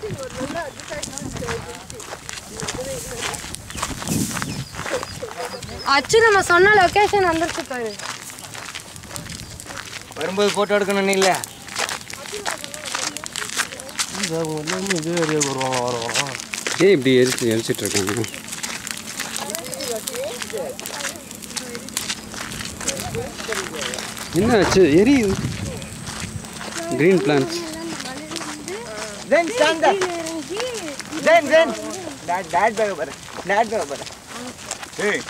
அச்சு நம்ம சொன்ன லொகேஷன் வந்துருச்சு பாரு வரும்போது ஃபோட்டோ எடுக்கணும் இல்லை இதே ஏரியாவுக்கு வருவாங்க வர வரோம் ஏன் இப்படி எரிச்சு எரிச்சிட்டு இருக்காங்க என்ன ஆச்சு எரி கிரீன் பிளான்ஸ் ஜென் ஸ்டாண்ட் ஜென் ஜென் டாட் டாட் பேக பாரு டாட் பேக பாரு ஏய்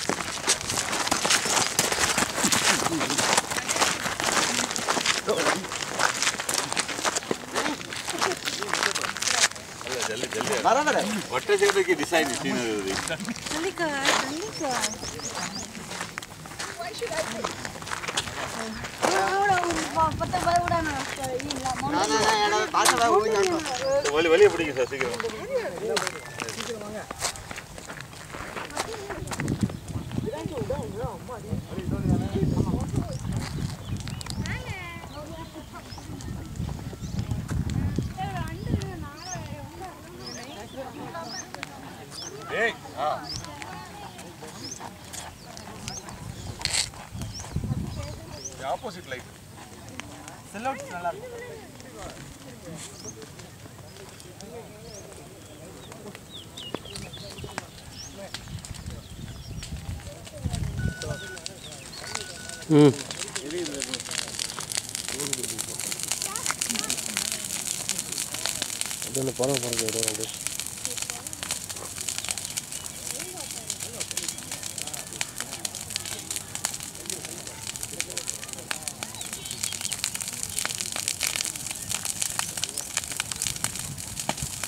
வர வர ಹೊಟ್ಟೆ ಸೇರೋದಕ್ಕೆ ಡಿಸೈನ್ ತಿನ್ನೋದು பாசவா ஊஞ்சாங்க ಒಲಿ ಒಲಿ ಬಿಡಿ ಸರ್ ಸಿಗ ಆಪೋಸಿಟ್ ಲೈಟ್ செல்லவுட் நல்லா இருக்கும் ம் அப்படியே அந்த படம் பறக்க வரும் அப்படியே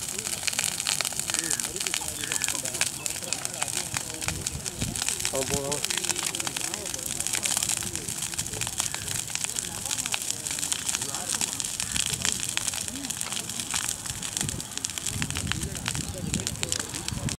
அவன் போகிறான்